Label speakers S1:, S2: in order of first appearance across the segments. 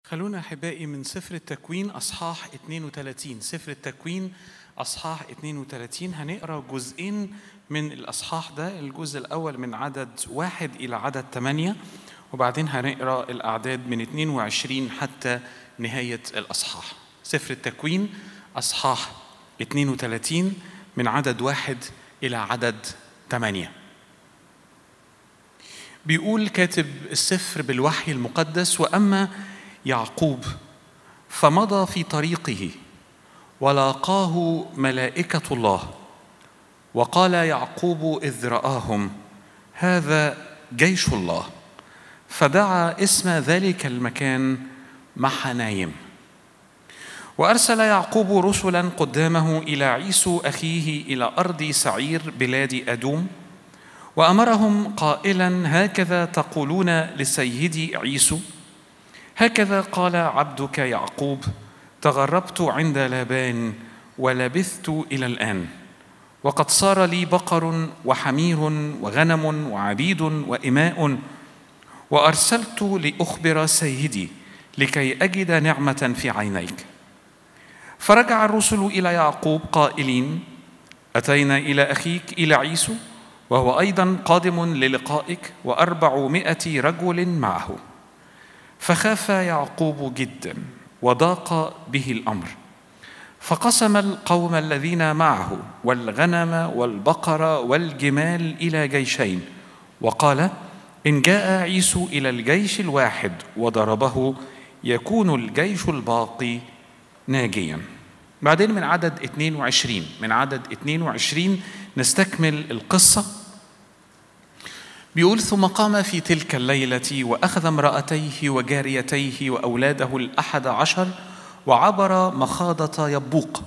S1: خلونا احبائي من سفر التكوين اصحاح 32 سفر التكوين اصحاح 32 هنقرا جزئين من الاصحاح ده الجزء الاول من عدد واحد الى عدد ثمانية وبعدين هنقرا الاعداد من 22 حتى نهايه الاصحاح سفر التكوين اصحاح 32 من عدد واحد الى عدد ثمانية بيقول كاتب السفر بالوحي المقدس واما يعقوب فمضى في طريقه ولاقاه ملائكه الله وقال يعقوب اذ راهم هذا جيش الله فدعا اسم ذلك المكان محنايم وارسل يعقوب رسلا قدامه الى عيسو اخيه الى ارض سعير بلاد ادوم وامرهم قائلا هكذا تقولون لسيدي عيسو هكذا قال عبدك يعقوب تغربت عند لابان ولبثت الى الان وقد صار لي بقر وحمير وغنم وعبيد واماء وارسلت لاخبر سيدي لكي اجد نعمه في عينيك فرجع الرسل الى يعقوب قائلين اتينا الى اخيك الى عيسو وهو ايضا قادم للقائك واربعمائه رجل معه فخاف يعقوب جدا وضاق به الامر فقسم القوم الذين معه والغنم والبقر والجمال الى جيشين وقال ان جاء عيسو الى الجيش الواحد وضربه يكون الجيش الباقي ناجيا بعدين من عدد 22 من عدد 22 نستكمل القصه بيقول ثم قام في تلك الليلة وأخذ امرأتيه وجاريتيه وأولاده الأحد عشر وعبر مخاضة يبوق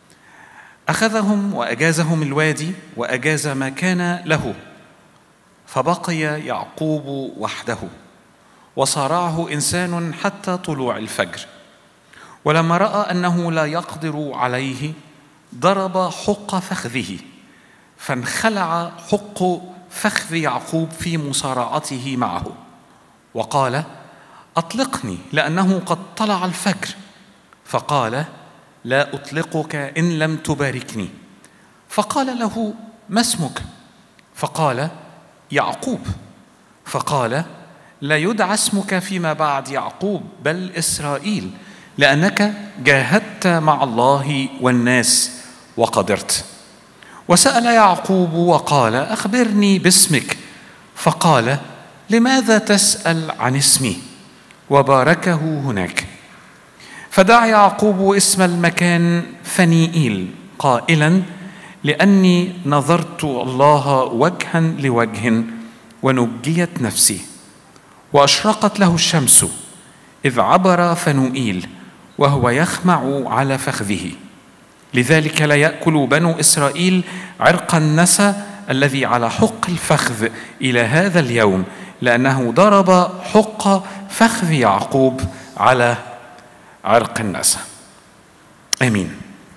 S1: أخذهم وأجازهم الوادي وأجاز ما كان له فبقي يعقوب وحده وصارعه إنسان حتى طلوع الفجر ولما رأى أنه لا يقدر عليه ضرب حق فخذه فانخلع حق فخذ يعقوب في مصارعته معه وقال اطلقني لانه قد طلع الفجر فقال لا اطلقك ان لم تباركني فقال له ما اسمك فقال يعقوب فقال لا يدعى اسمك فيما بعد يعقوب بل اسرائيل لانك جاهدت مع الله والناس وقدرت وسال يعقوب وقال اخبرني باسمك فقال لماذا تسال عن اسمي وباركه هناك فدعا يعقوب اسم المكان فنيئيل قائلا لاني نظرت الله وجها لوجه ونجيت نفسي واشرقت له الشمس اذ عبر فنوئيل وهو يخمع على فخذه لذلك لا ياكل بنو اسرائيل عرق النسى الذي على حق الفخذ الى هذا اليوم لانه ضرب حق فخذ يعقوب على عرق النسى امين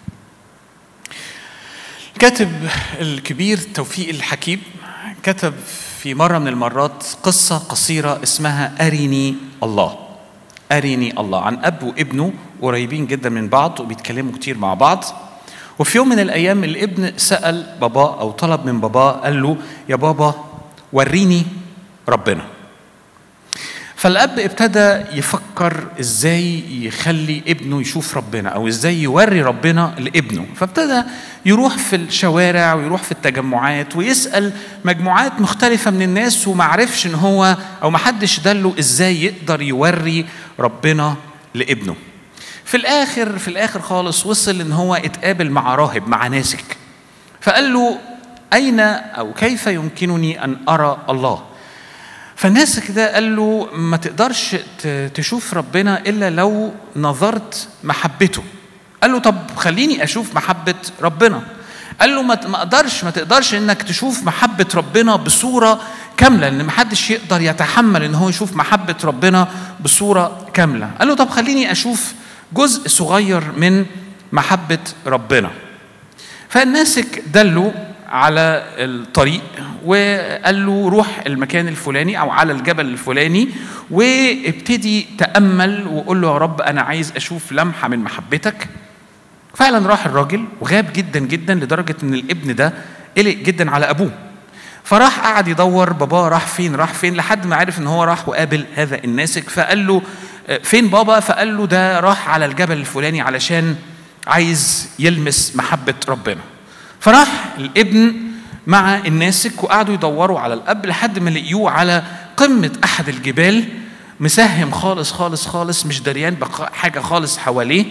S1: كاتب الكبير توفيق الحكيم كتب في مره من المرات قصه قصيره اسمها ارني الله ارني الله عن اب وابنه قريبين جدا من بعض وبيتكلموا كتير مع بعض وفي يوم من الايام الابن سال باباه او طلب من باباه قال له يا بابا وريني ربنا فالاب ابتدى يفكر ازاي يخلي ابنه يشوف ربنا او ازاي يوري ربنا لابنه فابتدى يروح في الشوارع ويروح في التجمعات ويسال مجموعات مختلفه من الناس ومعرفش ان هو او محدش دله ازاي يقدر يوري ربنا لابنه في الاخر في الاخر خالص وصل ان هو اتقابل مع راهب مع ناسك فقال له اين او كيف يمكنني ان ارى الله فالناسك ده قال له ما تقدرش تشوف ربنا الا لو نظرت محبته قال له طب خليني اشوف محبه ربنا قال له ما اقدرش ما تقدرش انك تشوف محبه ربنا بصوره كامله لان ما حدش يقدر يتحمل ان هو يشوف محبه ربنا بصوره كامله قال له طب خليني اشوف جزء صغير من محبة ربنا فالناسك دله على الطريق وقال له روح المكان الفلاني او على الجبل الفلاني وابتدي تامل وقول له يا رب انا عايز اشوف لمحه من محبتك فعلا راح الراجل وغاب جدا جدا لدرجه ان الابن ده قلق جدا على ابوه فراح قعد يدور باباه راح فين راح فين لحد ما عرف ان هو راح وقابل هذا الناسك فقال له فين بابا فقال له ده راح على الجبل الفلاني علشان عايز يلمس محبه ربنا فراح الابن مع الناسك وقعدوا يدوروا على الاب لحد ما لقيوه على قمه احد الجبال مسهم خالص خالص خالص مش دريان بحاجه خالص حواليه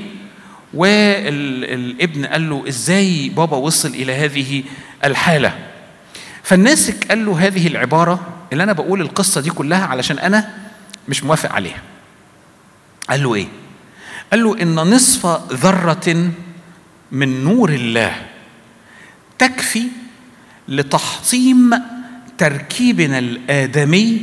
S1: والابن قال له ازاي بابا وصل الى هذه الحاله فالناسك قال له هذه العباره اللي انا بقول القصه دي كلها علشان انا مش موافق عليها قال له ايه قال له ان نصف ذره من نور الله تكفي لتحطيم تركيبنا الادمي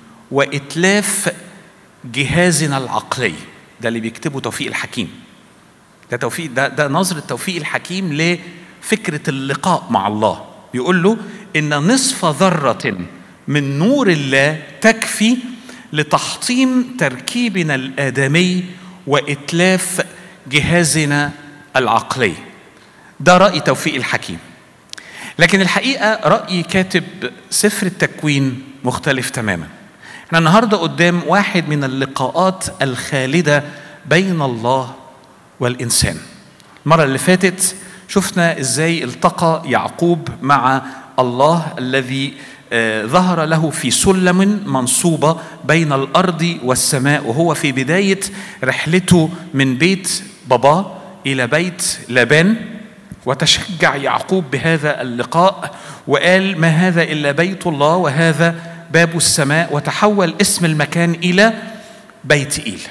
S1: واتلاف جهازنا العقلي ده اللي بيكتبه توفيق الحكيم ده توفيق ده ده نظرة توفيق الحكيم لفكرة اللقاء مع الله بيقول له إن نصف ذرة من نور الله تكفي لتحطيم تركيبنا الآدمي وإتلاف جهازنا العقلي ده رأي توفيق الحكيم لكن الحقيقة رأي كاتب سفر التكوين مختلف تماما احنا النهاردة قدام واحد من اللقاءات الخالدة بين الله والإنسان المرة اللي فاتت شفنا ازاي التقى يعقوب مع الله الذي ظهر له في سلم منصوبة بين الأرض والسماء وهو في بداية رحلته من بيت باباه إلى بيت لابان وتشجع يعقوب بهذا اللقاء وقال ما هذا إلا بيت الله وهذا باب السماء وتحول اسم المكان إلى بيت إيل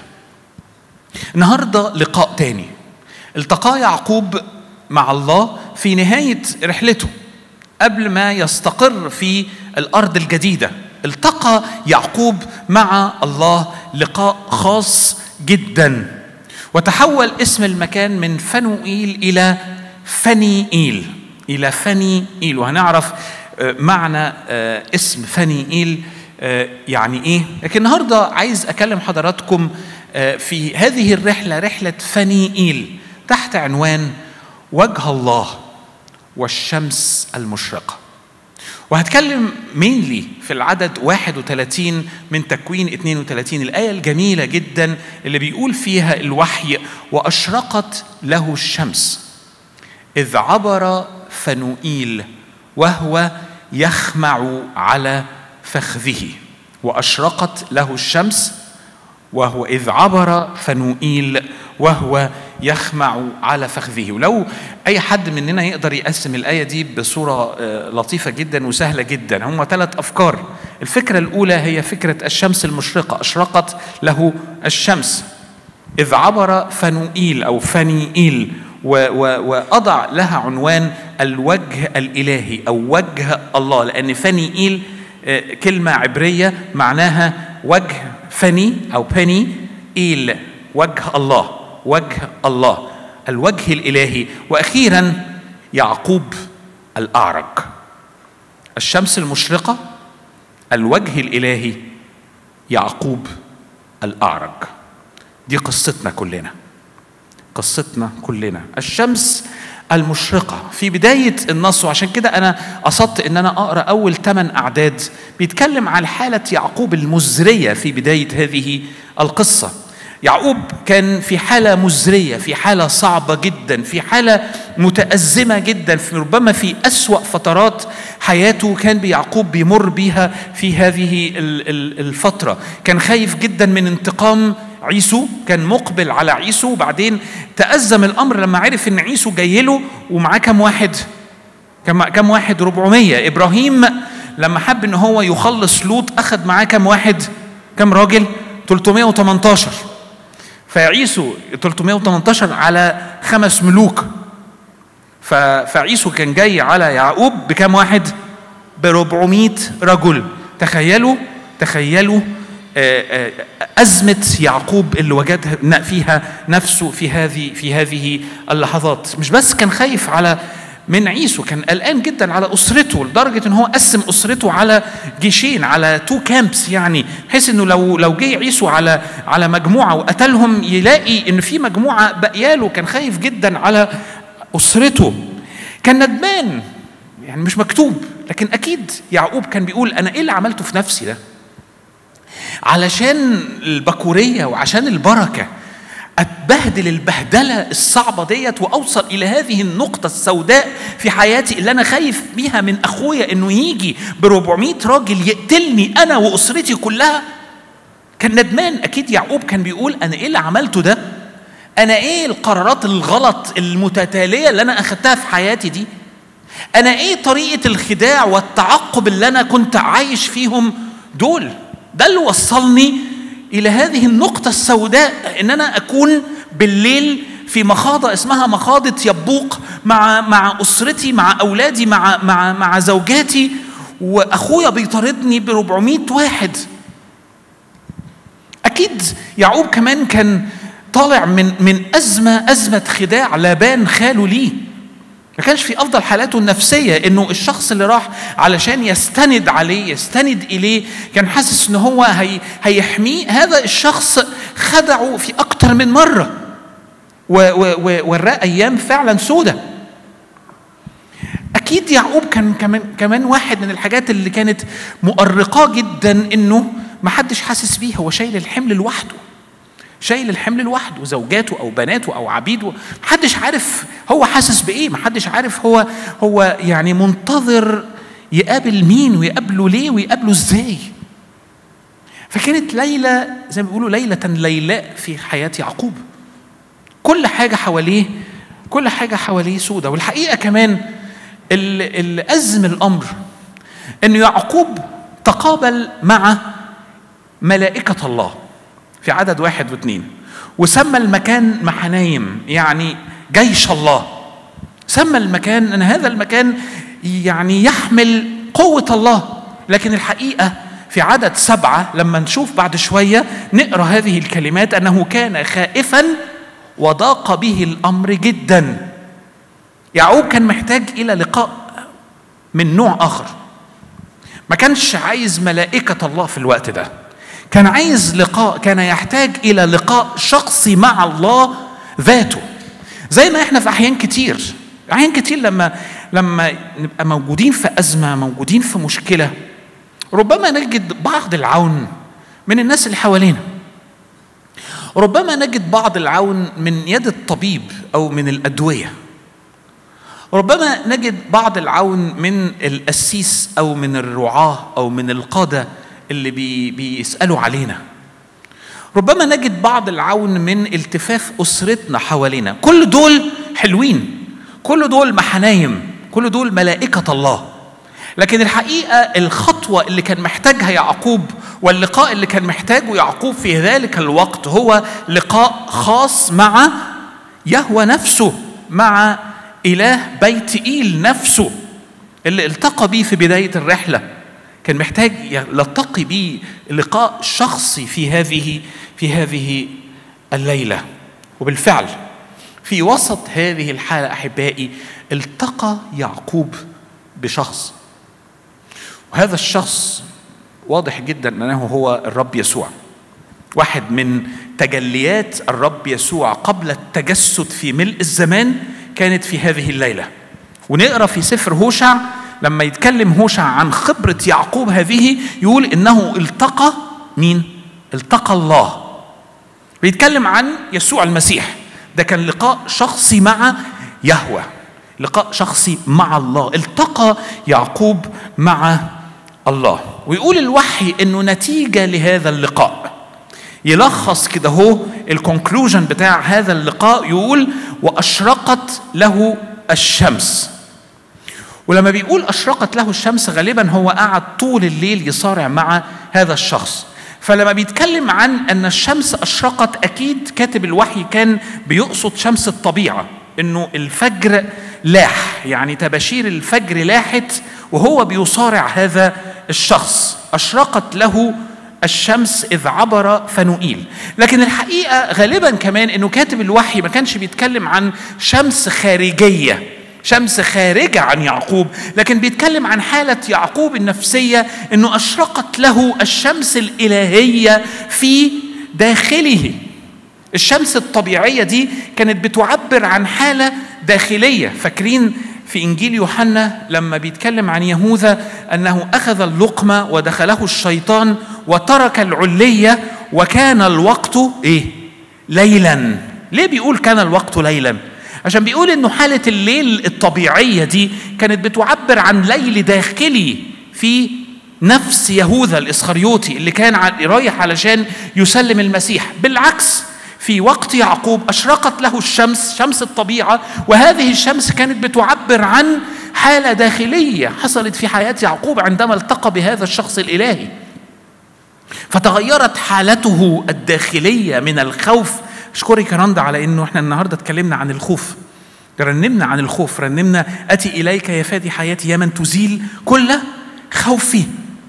S1: النهاردة لقاء تاني التقى يعقوب مع الله في نهاية رحلته قبل ما يستقر في الأرض الجديدة التقى يعقوب مع الله لقاء خاص جدا وتحول اسم المكان من فنوئيل إلى فنيئيل إلى فنيئيل وهنعرف معنى اسم فنيئيل يعني إيه لكن النهاردة عايز أكلم حضراتكم في هذه الرحلة رحلة فنيئيل تحت عنوان وجه الله والشمس المشرقة وهتكلم مينلي في العدد 31 من تكوين 32 الآية الجميلة جدا اللي بيقول فيها الوحي وأشرقت له الشمس إذ عبر فنوئيل وهو يخمع على فخذه وأشرقت له الشمس وهو إذ عبر فنوئيل وهو يخمع على فخذه ولو أي حد مننا يقدر يقسم الآية دي بصورة لطيفة جدا وسهلة جدا هم ثلاث أفكار الفكرة الأولى هي فكرة الشمس المشرقة أشرقت له الشمس إذ عبر فنوئيل أو فنيئيل وأضع لها عنوان الوجه الإلهي أو وجه الله لأن فنيئيل كلمة عبرية معناها وجه فني أو بني إيل وجه الله وجه الله الوجه الإلهي وأخيرا يعقوب الأعرج الشمس المشرقة الوجه الإلهي يعقوب الأعرج دي قصتنا كلنا قصتنا كلنا الشمس المشرقة في بداية النص وعشان كده أنا قصدت إن أنا أقرأ أول ثمان أعداد بيتكلم عن حالة يعقوب المزرية في بداية هذه القصة يعقوب كان في حالة مزرية في حالة صعبة جدا في حالة متأزمة جدا في ربما في أسوأ فترات حياته كان بيعقوب بيمر بيها في هذه الفترة كان خايف جدا من انتقام عيسو كان مقبل على عيسو وبعدين تأزم الأمر لما عرف إن عيسو جاي له ومعاه كم واحد كم كم واحد 400 إبراهيم لما حب إن هو يخلص لوط أخذ معاه كم واحد كم راجل 318 فعيسو 318 على خمس ملوك فعيسو كان جاي على يعقوب بكم واحد ب 400 رجل تخيلوا تخيلوا أزمة يعقوب اللي وجد فيها نفسه في هذه في هذه اللحظات مش بس كان خايف على من عيسو كان قلقان جدا على اسرته لدرجه ان هو قسم اسرته على جيشين على تو كامبس يعني بحيث انه لو لو جه عيسو على على مجموعه وقتلهم يلاقي ان في مجموعه بقياله كان خايف جدا على اسرته كان ندمان يعني مش مكتوب لكن اكيد يعقوب كان بيقول انا ايه اللي عملته في نفسي ده علشان البكوريه وعشان البركه اتبهدل البهدله الصعبه ديت واوصل الى هذه النقطه السوداء في حياتي اللي انا خايف بيها من اخويا انه يجي ب 400 راجل يقتلني انا واسرتي كلها كان ندمان اكيد يعقوب كان بيقول انا ايه اللي عملته ده انا ايه القرارات الغلط المتتاليه اللي انا اخدتها في حياتي دي انا ايه طريقه الخداع والتعقب اللي انا كنت عايش فيهم دول ده اللي وصلني الى هذه النقطه السوداء ان انا اكون بالليل في مخاضة اسمها مخاضة يبوق مع مع أسرتي مع أولادي مع مع مع زوجاتي وأخويا بيطاردني ب 400 واحد أكيد يعقوب كمان كان طالع من من أزمة أزمة خداع لابان خاله ليه ما كانش في افضل حالاته النفسيه انه الشخص اللي راح علشان يستند عليه يستند اليه كان حاسس ان هو هي هيحميه هذا الشخص خدعه في اكتر من مره ووراه ايام فعلا سودة اكيد يعقوب كان كمان كمان واحد من الحاجات اللي كانت مؤرقاه جدا انه ما حدش حاسس بيه هو شايل الحمل لوحده شايل الحمل لوحده زوجاته او بناته او عبيده محدش عارف هو حاسس بايه محدش عارف هو هو يعني منتظر يقابل مين ويقابله ليه ويقابله ازاي فكانت ليلة زي ما بيقولوا ليلة ليلاء في حياة يعقوب كل حاجة حواليه كل حاجة حواليه سودة والحقيقة كمان اللي أزم الأمر أن يعقوب تقابل مع ملائكة الله في عدد واحد واثنين وسمى المكان محنايم يعني جيش الله سمى المكان ان هذا المكان يعني يحمل قوه الله لكن الحقيقه في عدد سبعه لما نشوف بعد شويه نقرا هذه الكلمات انه كان خائفا وضاق به الامر جدا يعقوب كان محتاج الى لقاء من نوع اخر ما كانش عايز ملائكه الله في الوقت ده كان عايز لقاء كان يحتاج الى لقاء شخصي مع الله ذاته زي ما احنا في احيان كتير احيان كتير لما لما نبقى موجودين في ازمه موجودين في مشكله ربما نجد بعض العون من الناس اللي حوالينا ربما نجد بعض العون من يد الطبيب او من الادويه ربما نجد بعض العون من القسيس او من الرعاه او من القاده اللي بي بيسالوا علينا ربما نجد بعض العون من التفاف اسرتنا حوالينا كل دول حلوين كل دول محنايم كل دول ملائكه الله لكن الحقيقه الخطوه اللي كان محتاجها يعقوب واللقاء اللي كان محتاجه يعقوب في ذلك الوقت هو لقاء خاص مع يهوى نفسه مع اله بيت ايل نفسه اللي التقى بيه في بدايه الرحله كان محتاج يلتقي به لقاء شخصي في هذه في هذه الليله وبالفعل في وسط هذه الحاله احبائي التقى يعقوب بشخص وهذا الشخص واضح جدا انه هو الرب يسوع واحد من تجليات الرب يسوع قبل التجسد في ملء الزمان كانت في هذه الليله ونقرا في سفر هوشع لما يتكلم هوشع عن خبرة يعقوب هذه يقول إنه التقى مين؟ التقى الله بيتكلم عن يسوع المسيح ده كان لقاء شخصي مع يهوه لقاء شخصي مع الله التقى يعقوب مع الله ويقول الوحي انه نتيجه لهذا اللقاء يلخص كده هو الكونكلوجن بتاع هذا اللقاء يقول واشرقت له الشمس ولما بيقول أشرقت له الشمس غالبا هو قعد طول الليل يصارع مع هذا الشخص فلما بيتكلم عن أن الشمس أشرقت أكيد كاتب الوحي كان بيقصد شمس الطبيعة أنه الفجر لاح يعني تباشير الفجر لاحت وهو بيصارع هذا الشخص أشرقت له الشمس إذ عبر فنوئيل لكن الحقيقة غالبا كمان أنه كاتب الوحي ما كانش بيتكلم عن شمس خارجية شمس خارجة عن يعقوب لكن بيتكلم عن حالة يعقوب النفسية أنه أشرقت له الشمس الإلهية في داخله الشمس الطبيعية دي كانت بتعبر عن حالة داخلية فاكرين في إنجيل يوحنا لما بيتكلم عن يهوذا أنه أخذ اللقمة ودخله الشيطان وترك العلية وكان الوقت إيه؟ ليلا ليه بيقول كان الوقت ليلا؟ عشان بيقول انه حالة الليل الطبيعية دي كانت بتعبر عن ليل داخلي في نفس يهوذا الاسخريوطي اللي كان رايح علشان يسلم المسيح بالعكس في وقت يعقوب اشرقت له الشمس شمس الطبيعه وهذه الشمس كانت بتعبر عن حاله داخليه حصلت في حياه يعقوب عندما التقى بهذا الشخص الالهي فتغيرت حالته الداخليه من الخوف اشكرك يا رندا على انه احنا النهارده اتكلمنا عن الخوف رنمنا عن الخوف رنمنا اتي اليك يا فادي حياتي يا من تزيل كل خوفي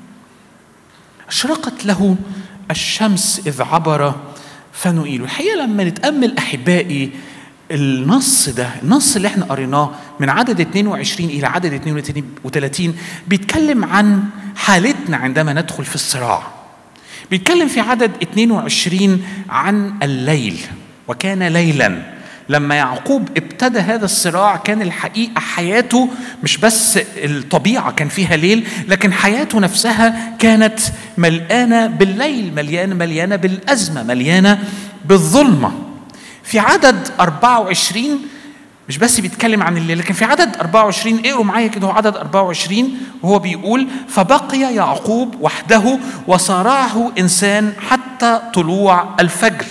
S1: اشرقت له الشمس اذ عبر فنوئيل الحقيقه لما نتامل احبائي النص ده النص اللي احنا قريناه من عدد 22 الى عدد 32 بيتكلم عن حالتنا عندما ندخل في الصراع بيتكلم في عدد 22 عن الليل وكان ليلا لما يعقوب ابتدى هذا الصراع كان الحقيقة حياته مش بس الطبيعة كان فيها ليل لكن حياته نفسها كانت مليانة بالليل مليانة مليانة بالأزمة مليانة بالظلمة في عدد 24 مش بس بيتكلم عن الليل لكن في عدد 24 اقروا معايا كده هو عدد 24 وهو بيقول فبقي يعقوب وحده وصارعه انسان حتى طلوع الفجر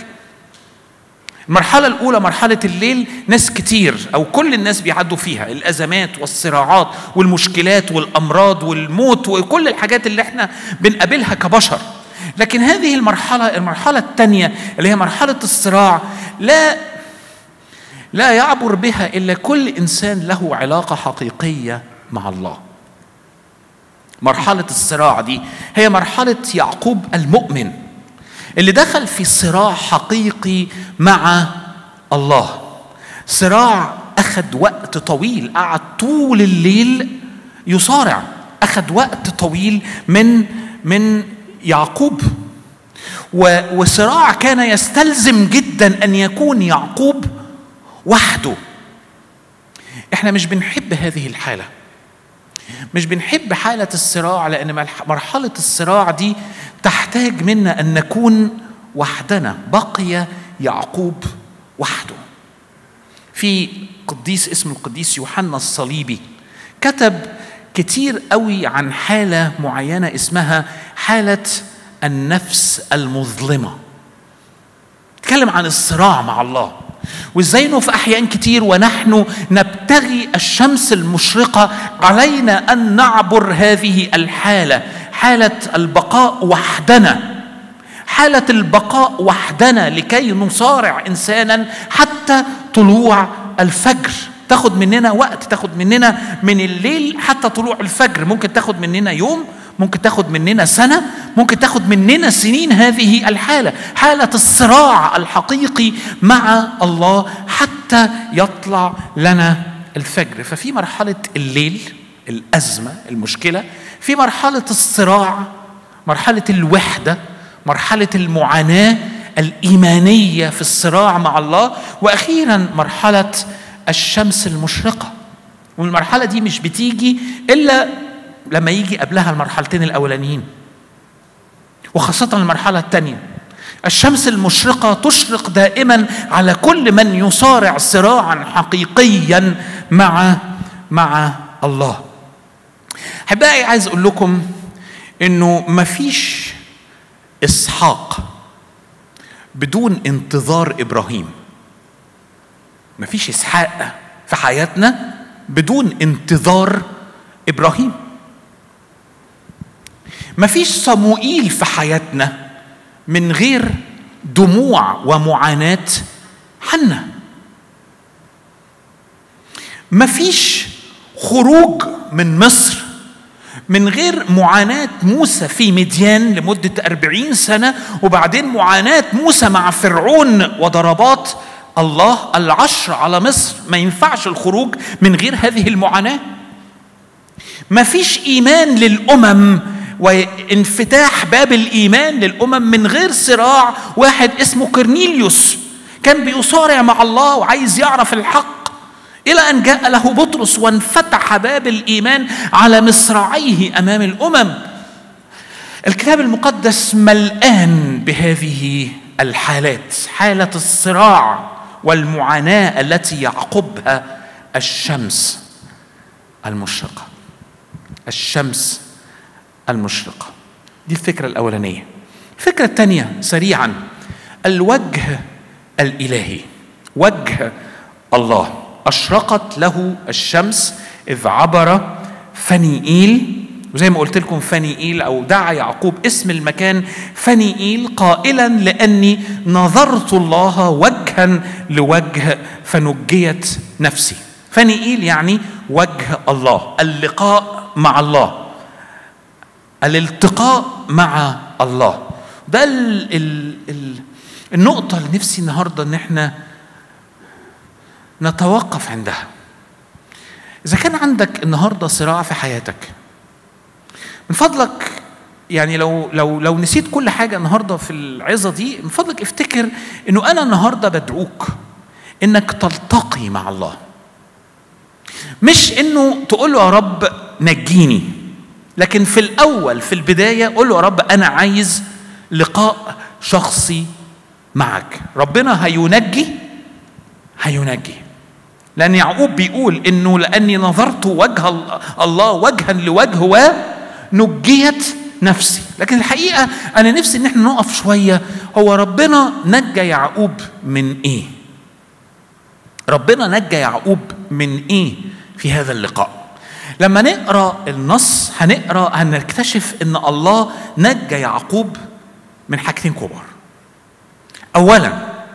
S1: المرحلة الأولى مرحلة الليل ناس كتير أو كل الناس بيعدوا فيها الأزمات والصراعات والمشكلات والأمراض والموت وكل الحاجات اللي احنا بنقابلها كبشر لكن هذه المرحلة المرحلة الثانية اللي هي مرحلة الصراع لا لا يعبر بها إلا كل إنسان له علاقة حقيقية مع الله مرحلة الصراع دي هي مرحلة يعقوب المؤمن اللي دخل في صراع حقيقي مع الله صراع أخذ وقت طويل قعد طول الليل يصارع أخذ وقت طويل من من يعقوب وصراع كان يستلزم جدا أن يكون يعقوب وحده احنا مش بنحب هذه الحاله مش بنحب حاله الصراع لان مرحله الصراع دي تحتاج منا ان نكون وحدنا بقي يعقوب وحده في قديس اسمه القديس يوحنا الصليبي كتب كتير قوي عن حاله معينه اسمها حاله النفس المظلمه تكلم عن الصراع مع الله وازاي انه في احيان كتير ونحن نبتغي الشمس المشرقه علينا ان نعبر هذه الحاله حاله البقاء وحدنا حاله البقاء وحدنا لكي نصارع انسانا حتى طلوع الفجر تاخد مننا وقت تاخد مننا من الليل حتى طلوع الفجر ممكن تاخد مننا يوم ممكن تاخد مننا سنة ممكن تاخد مننا سنين هذه الحالة حالة الصراع الحقيقي مع الله حتى يطلع لنا الفجر ففي مرحلة الليل الأزمة المشكلة في مرحلة الصراع مرحلة الوحدة مرحلة المعاناة الإيمانية في الصراع مع الله وأخيرا مرحلة الشمس المشرقة والمرحلة دي مش بتيجي إلا لما يجي قبلها المرحلتين الأولانيين وخاصة المرحلة الثانية الشمس المشرقة تشرق دائما على كل من يصارع صراعا حقيقيا مع مع الله. أحبائي عايز أقول لكم إنه مفيش إسحاق بدون انتظار إبراهيم. مفيش إسحاق في حياتنا بدون انتظار إبراهيم. مفيش صموئيل في حياتنا من غير دموع ومعاناة حنا مفيش خروج من مصر من غير معاناة موسى في مديان لمدة أربعين سنة وبعدين معاناة موسى مع فرعون وضربات الله العشر على مصر ما ينفعش الخروج من غير هذه المعاناة ما فيش إيمان للأمم وانفتاح باب الإيمان للأمم من غير صراع واحد اسمه كرنيليوس كان بيصارع مع الله وعايز يعرف الحق إلى أن جاء له بطرس وانفتح باب الإيمان على مصراعيه أمام الأمم الكتاب المقدس ملآن بهذه الحالات حالة الصراع والمعاناة التي يعقبها الشمس المشرقة الشمس المشرقة دي الفكرة الأولانية الفكرة الثانية سريعا الوجه الإلهي وجه الله أشرقت له الشمس إذ عبر فنيئيل وزي ما قلت لكم فنيئيل أو دعا يعقوب اسم المكان فنيئيل قائلا لأني نظرت الله وجها لوجه فنجيت نفسي فنيئيل يعني وجه الله اللقاء مع الله الالتقاء مع الله ده ال ال ال النقطة اللي نفسي النهاردة إن إحنا نتوقف عندها. إذا كان عندك النهاردة صراع في حياتك من فضلك يعني لو لو لو نسيت كل حاجة النهاردة في العظة دي من فضلك افتكر إنه أنا النهاردة بدعوك إنك تلتقي مع الله. مش إنه تقول له يا رب نجيني لكن في الأول في البداية قول له يا رب أنا عايز لقاء شخصي معك ربنا هينجي هينجي لأن يعقوب بيقول إنه لأني نظرت وجه الله وجها لوجه ونجيت نفسي لكن الحقيقة أنا نفسي إن احنا نقف شوية هو ربنا نجى يعقوب من إيه؟ ربنا نجى يعقوب من إيه في هذا اللقاء؟ لما نقرا النص هنقرا هنكتشف ان الله نجى يعقوب من حاجتين كبار. اولا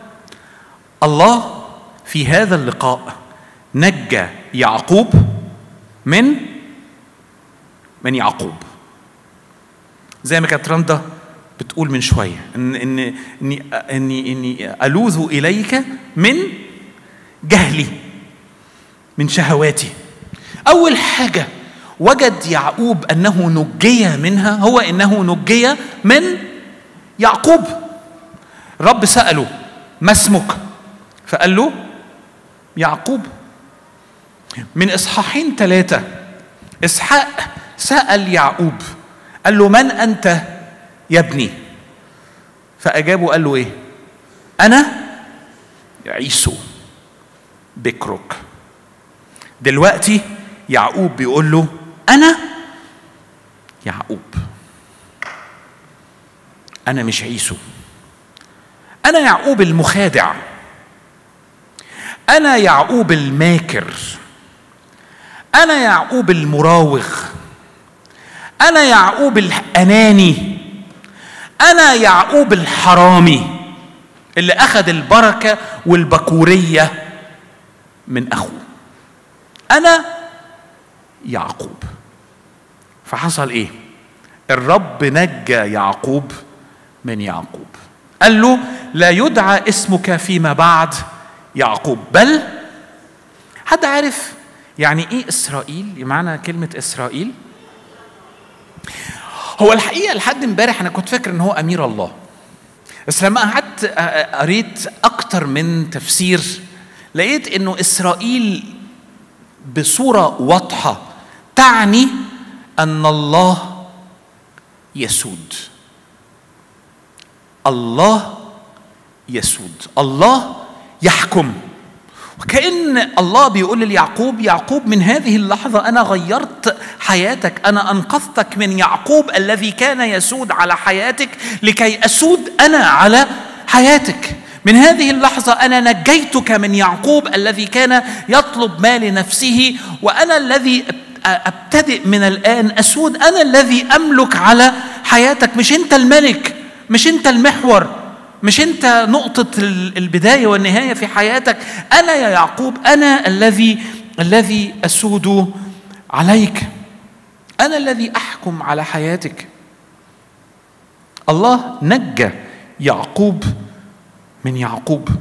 S1: الله في هذا اللقاء نجى يعقوب من من يعقوب. زي ما كانت رندا بتقول من شويه ان ان اني اني اني الوذ اليك من جهلي من شهواتي أول حاجة وجد يعقوب أنه نجي منها هو أنه نجي من يعقوب الرب سأله ما اسمك فقال له يعقوب من إصحاحين ثلاثة إسحاق سأل يعقوب قال له من أنت يا ابني فأجابه قال له إيه أنا عيسو بكرك دلوقتي يعقوب بيقول له أنا يعقوب أنا مش عيسو أنا يعقوب المخادع أنا يعقوب الماكر أنا يعقوب المراوغ أنا يعقوب الأناني أنا يعقوب الحرامي اللي أخذ البركة والبكورية من أخوه أنا يعقوب فحصل ايه الرب نجى يعقوب من يعقوب قال له لا يدعى اسمك فيما بعد يعقوب بل حد عارف يعني ايه اسرائيل معنى كلمه اسرائيل هو الحقيقه لحد امبارح انا كنت فاكر ان هو امير الله بس لما قعدت قريت اكتر من تفسير لقيت انه اسرائيل بصوره واضحه تعني ان الله يسود الله يسود الله يحكم وكأن الله بيقول ليعقوب يعقوب من هذه اللحظة أنا غيرت حياتك أنا أنقذتك من يعقوب الذي كان يسود على حياتك لكي أسود أنا على حياتك من هذه اللحظة أنا نجيتك من يعقوب الذي كان يطلب ما لنفسه وأنا الذي ابتدئ من الان اسود انا الذي املك على حياتك مش انت الملك مش انت المحور مش انت نقطه البدايه والنهايه في حياتك انا يا يعقوب انا الذي الذي اسود عليك انا الذي احكم على حياتك الله نجى يعقوب من يعقوب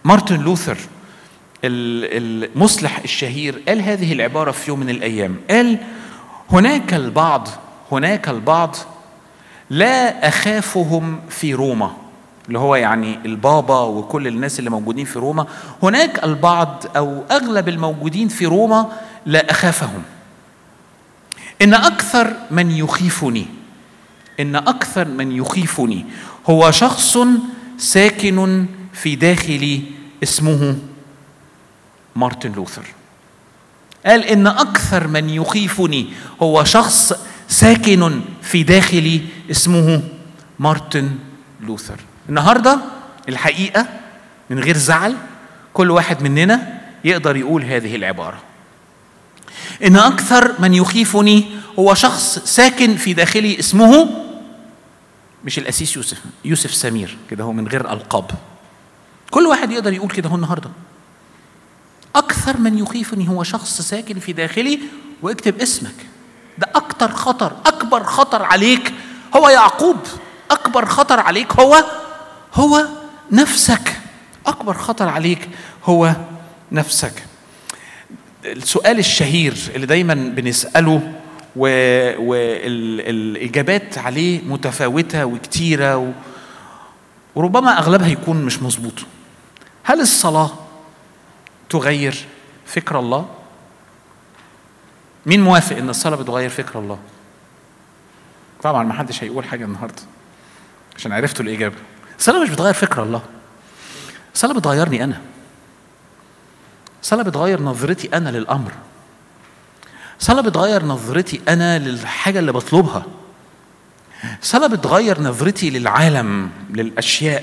S1: مارتن لوثر المصلح الشهير قال هذه العبارة في يوم من الأيام قال هناك البعض هناك البعض لا أخافهم في روما اللي هو يعني البابا وكل الناس اللي موجودين في روما هناك البعض أو أغلب الموجودين في روما لا أخافهم إن أكثر من يخيفني إن أكثر من يخيفني هو شخص ساكن في داخلي اسمه مارتن لوثر قال إن أكثر من يخيفني هو شخص ساكن في داخلي اسمه مارتن لوثر النهارده الحقيقة من غير زعل كل واحد مننا يقدر يقول هذه العبارة إن أكثر من يخيفني هو شخص ساكن في داخلي اسمه مش الأسيس يوسف يوسف سمير كده هو من غير ألقاب كل واحد يقدر يقول كده هو النهارده أكثر من يخيفني هو شخص ساكن في داخلي واكتب اسمك ده أكتر خطر أكبر خطر عليك هو يعقوب أكبر خطر عليك هو هو نفسك أكبر خطر عليك هو نفسك السؤال الشهير اللي دايما بنسأله والإجابات عليه متفاوتة وكتيرة و... وربما أغلبها يكون مش مظبوط هل الصلاة تغير فكر الله؟ مين موافق ان الصلاه بتغير فكر الله طبعا ما حدش هيقول حاجه النهارده عشان عرفتوا الاجابه الصلاه مش بتغير فكر الله الصلاه بتغيرني انا الصلاه بتغير نظرتي انا للامر الصلاه بتغير نظرتي انا للحاجه اللي بطلبها الصلاه بتغير نظرتي للعالم للاشياء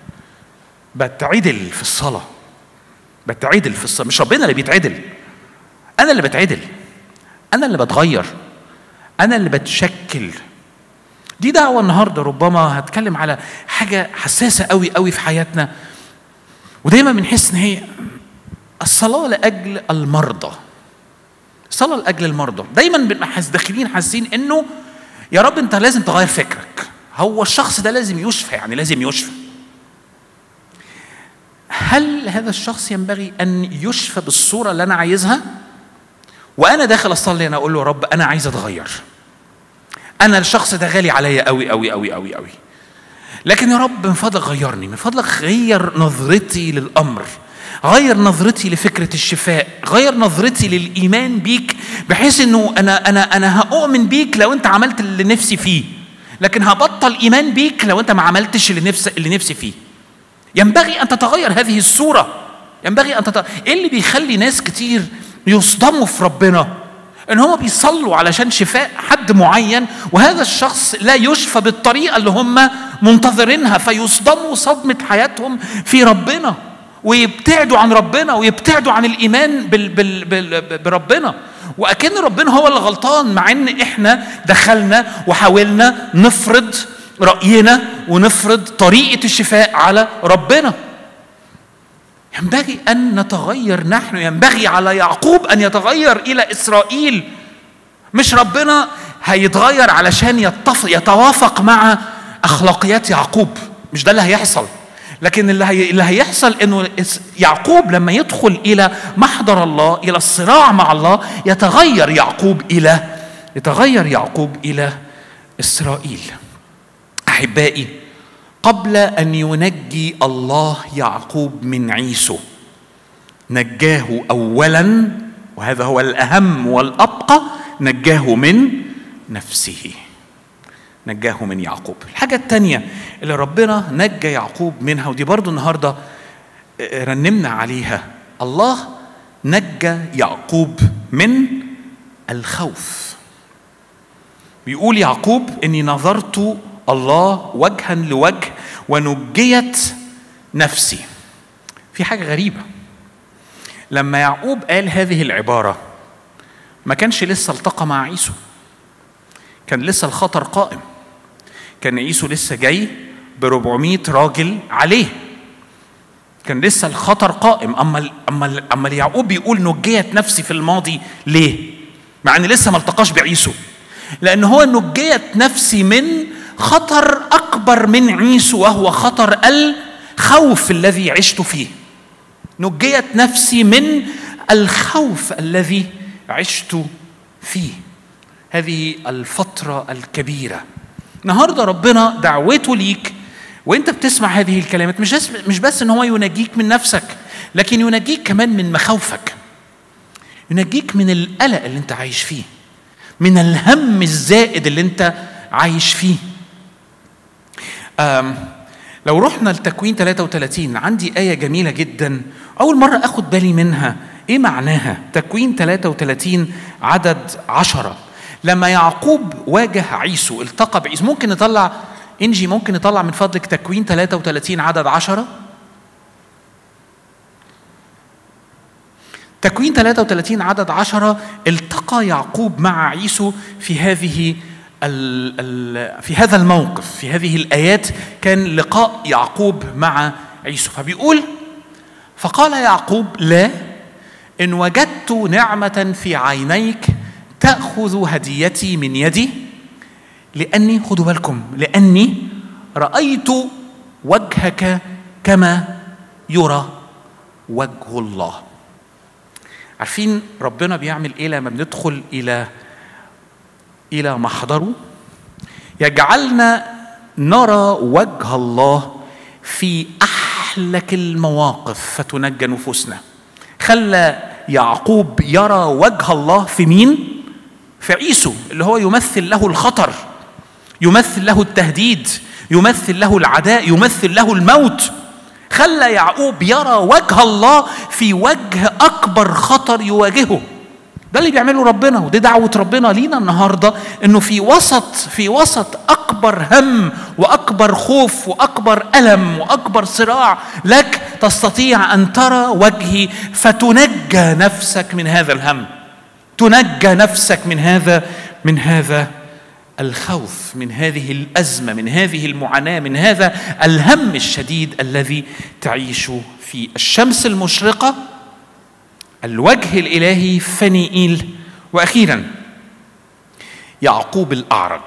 S1: بتعدل في الصلاه بتعدل في الصلاه مش ربنا اللي بيتعدل انا اللي بتعدل انا اللي بتغير انا اللي بتشكل دي دعوة النهاردة ربما هتكلم على حاجة حساسة قوي قوي في حياتنا ودايما بنحس ان هي الصلاة لأجل المرضى الصلاة لأجل المرضى دايما بنبقى داخلين حاسين انه يا رب انت لازم تغير فكرك هو الشخص ده لازم يشفى يعني لازم يشفى هل هذا الشخص ينبغي ان يشفى بالصورة اللي انا عايزها؟ وانا داخل اصلي انا اقول له يا رب انا عايز اتغير انا الشخص ده غالي عليا قوي قوي قوي قوي قوي لكن يا رب من فضلك غيرني من فضلك غير نظرتي للامر غير نظرتي لفكرة الشفاء غير نظرتي للإيمان بيك بحيث أنه أنا أنا أنا هأؤمن بيك لو أنت عملت اللي نفسي فيه لكن هبطل إيمان بيك لو أنت ما عملتش اللي نفسي اللي نفسي فيه ينبغي أن تتغير هذه الصورة ينبغي أن تتغير إيه اللي بيخلي ناس كتير يصدموا في ربنا ان هم بيصلوا علشان شفاء حد معين وهذا الشخص لا يشفى بالطريقه اللي هم منتظرينها فيصدموا صدمه حياتهم في ربنا ويبتعدوا عن ربنا ويبتعدوا عن الايمان بال بال بال بربنا واكن ربنا هو اللي غلطان مع ان احنا دخلنا وحاولنا نفرض راينا ونفرض طريقه الشفاء على ربنا ينبغي ان نتغير نحن ينبغي على يعقوب ان يتغير الى اسرائيل مش ربنا هيتغير علشان يتفق يتوافق مع اخلاقيات يعقوب مش ده اللي هيحصل لكن اللي, هي اللي هيحصل انه يعقوب لما يدخل الى محضر الله الى الصراع مع الله يتغير يعقوب الى يتغير يعقوب الى اسرائيل احبائي قبل ان ينجي الله يعقوب من عيسو نجاه اولا وهذا هو الاهم والابقى نجاه من نفسه نجاه من يعقوب الحاجة الثانية اللي ربنا نجى يعقوب منها ودي برضو النهاردة رنمنا عليها الله نجى يعقوب من الخوف بيقول يعقوب اني نظرت الله وجها لوجه ونجيت نفسي في حاجة غريبة لما يعقوب قال هذه العبارة ما كانش لسه التقى مع عيسو كان لسه الخطر قائم كان عيسو لسه جاي ب 400 راجل عليه كان لسه الخطر قائم اما اما اما يعقوب بيقول نجيت نفسي في الماضي ليه؟ مع ان لسه ما التقاش بعيسو لان هو نجيت نفسي من خطر اكبر من عيسو وهو خطر الخوف الذي عشت فيه نجيت نفسي من الخوف الذي عشت فيه هذه الفترة الكبيرة النهارده ربنا دعوته ليك وانت بتسمع هذه الكلمات مش بس مش بس ان هو ينجيك من نفسك لكن ينجيك كمان من مخاوفك ينجيك من القلق اللي انت عايش فيه من الهم الزائد اللي انت عايش فيه أم لو رحنا لتكوين 33 عندي آية جميلة جدا أول مرة أخد بالي منها إيه معناها؟ تكوين 33 عدد عشرة لما يعقوب واجه عيسو التقى بعيسو ممكن نطلع إنجي ممكن نطلع من فضلك تكوين 33 عدد عشرة تكوين 33 عدد عشرة التقى يعقوب مع عيسو في هذه ال ال في هذا الموقف في هذه الآيات كان لقاء يعقوب مع عيسو فبيقول فقال يعقوب لا إن وجدت نعمة في عينيك تأخذ هديتي من يدي لأني خدوا بالكم لأني رأيت وجهك كما يرى وجه الله عارفين ربنا بيعمل ايه لما بندخل الى الى محضره يجعلنا نرى وجه الله في احلك المواقف فتنجى نفوسنا خلى يعقوب يرى وجه الله في مين في عيسو اللي هو يمثل له الخطر يمثل له التهديد يمثل له العداء يمثل له الموت خلى يعقوب يرى وجه الله في وجه اكبر خطر يواجهه ده اللي بيعمله ربنا ودي دعوة ربنا لينا النهاردة انه في وسط في وسط اكبر هم واكبر خوف واكبر الم واكبر صراع لك تستطيع ان ترى وجهي فتنجى نفسك من هذا الهم تنجى نفسك من هذا من هذا الخوف من هذه الازمه من هذه المعاناه من هذا الهم الشديد الذي تعيش فيه الشمس المشرقه الوجه الالهي فنيئيل واخيرا يعقوب الاعرج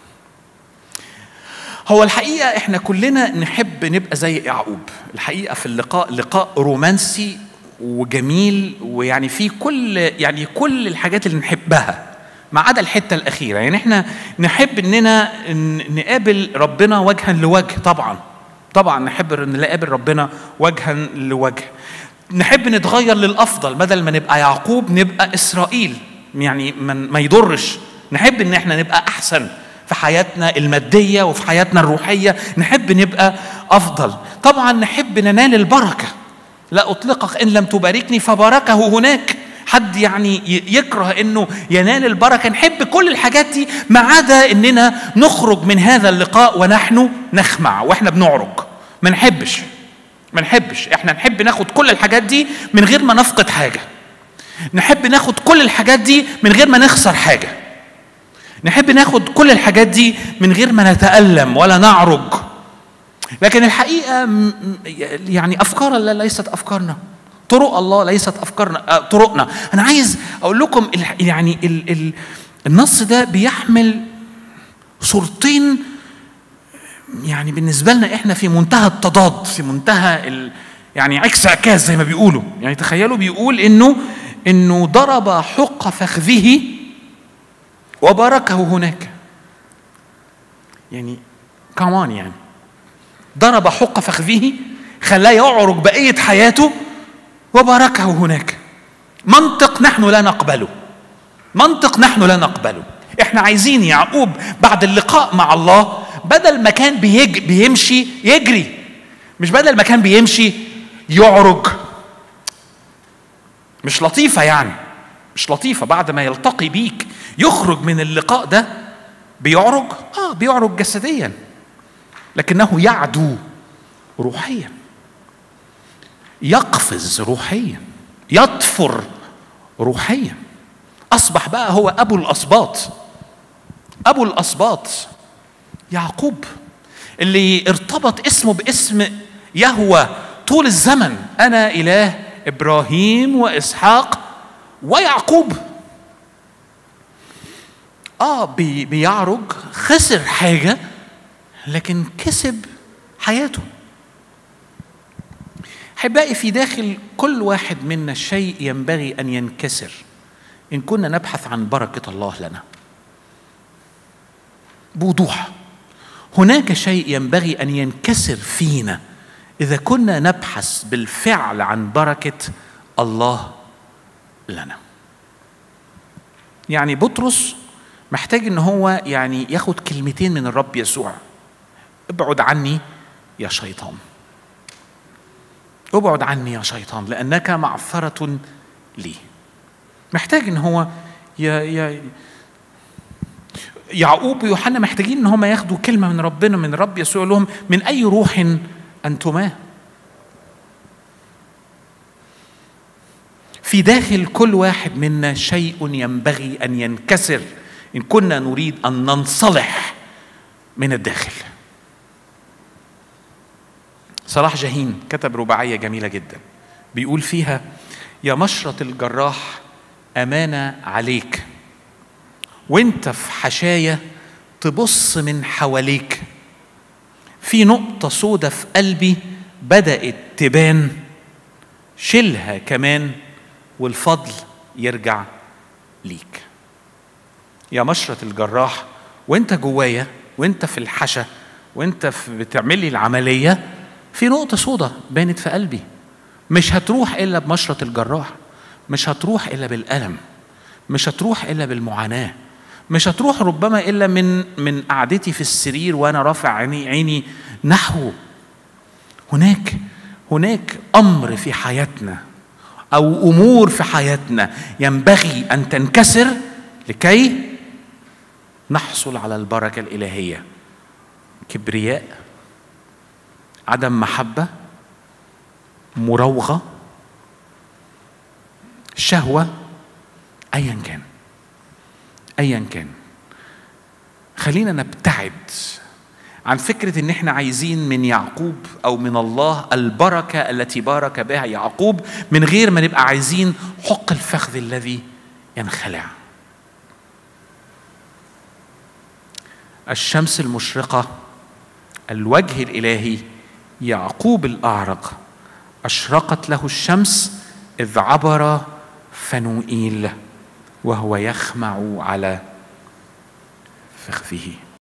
S1: هو الحقيقه احنا كلنا نحب نبقى زي يعقوب الحقيقه في اللقاء لقاء رومانسي وجميل ويعني فيه كل يعني كل الحاجات اللي نحبها ما عدا الحته الاخيره يعني احنا نحب اننا نقابل ربنا وجها لوجه طبعا طبعا نحب نقابل ربنا وجها لوجه نحب نتغير للافضل بدل ما نبقى يعقوب نبقى اسرائيل يعني ما يضرش نحب ان احنا نبقى احسن في حياتنا الماديه وفي حياتنا الروحيه نحب نبقى افضل طبعا نحب ننال البركه لا اطلقك ان لم تباركني فباركه هناك حد يعني يكره انه ينال البركه نحب كل الحاجات دي ما عدا اننا نخرج من هذا اللقاء ونحن نخمع واحنا بنعرج ما نحبش ما نحبش احنا نحب ناخد كل الحاجات دي من غير ما نفقد حاجه نحب ناخد كل الحاجات دي من غير ما نخسر حاجه نحب ناخد كل الحاجات دي من غير ما نتألم ولا نعرج لكن الحقيقة يعني أفكار الله ليست أفكارنا طرق الله ليست أفكارنا طرقنا أنا عايز أقول لكم يعني ال ال النص ده بيحمل صورتين يعني بالنسبة لنا إحنا في منتهى التضاد في منتهى ال يعني عكس عكاز زي ما بيقولوا يعني تخيلوا بيقول إنه إنه ضرب حق فخذه وباركه هناك يعني كمان يعني ضرب حق فخذه خلاه يعرج بقية حياته وباركه هناك منطق نحن لا نقبله منطق نحن لا نقبله احنا عايزين يعقوب بعد اللقاء مع الله بدل ما كان بيج بيمشي يجري مش بدل ما كان بيمشي يعرج مش لطيفة يعني مش لطيفة بعد ما يلتقي بيك يخرج من اللقاء ده بيعرج اه بيعرج جسديا لكنه يعدو روحيا يقفز روحيا يطفر روحيا اصبح بقى هو ابو الاسباط ابو الاسباط يعقوب اللي ارتبط اسمه باسم يهوى طول الزمن انا اله ابراهيم واسحاق ويعقوب اه بي بيعرج خسر حاجه لكن كسب حياته احبائي في داخل كل واحد منا شيء ينبغي ان ينكسر ان كنا نبحث عن بركه الله لنا بوضوح هناك شيء ينبغي ان ينكسر فينا اذا كنا نبحث بالفعل عن بركه الله لنا يعني بطرس محتاج ان هو يعني ياخد كلمتين من الرب يسوع ابعد عني يا شيطان ابعد عني يا شيطان لانك معثره لي محتاج ان هو يا يا يعقوب ويوحنا محتاجين ان هم ياخدوا كلمه من ربنا من الرب يسوع لهم من اي روح انتما في داخل كل واحد منا شيء ينبغي ان ينكسر ان كنا نريد ان ننصلح من الداخل صلاح جاهين كتب رباعيه جميله جدا بيقول فيها يا مشرط الجراح امانه عليك وانت في حشايه تبص من حواليك في نقطه سودة في قلبي بدات تبان شيلها كمان والفضل يرجع ليك يا مشرط الجراح وانت جوايا وانت في الحشا وانت في بتعملي العمليه في نقطه سودة بانت في قلبي مش هتروح الا بمشرط الجراح مش هتروح الا بالالم مش هتروح الا بالمعاناه مش هتروح ربما الا من من قعدتي في السرير وانا رافع عيني عيني نحوه هناك هناك امر في حياتنا او امور في حياتنا ينبغي ان تنكسر لكي نحصل على البركه الالهيه كبرياء عدم محبه مراوغه شهوه ايا كان ايا كان خلينا نبتعد عن فكرة إن إحنا عايزين من يعقوب أو من الله البركة التي بارك بها يعقوب من غير ما نبقى عايزين حق الفخذ الذي ينخلع. الشمس المشرقة الوجه الإلهي يعقوب الأعرق أشرقت له الشمس إذ عبر فنوئيل وهو يخمع على فخذه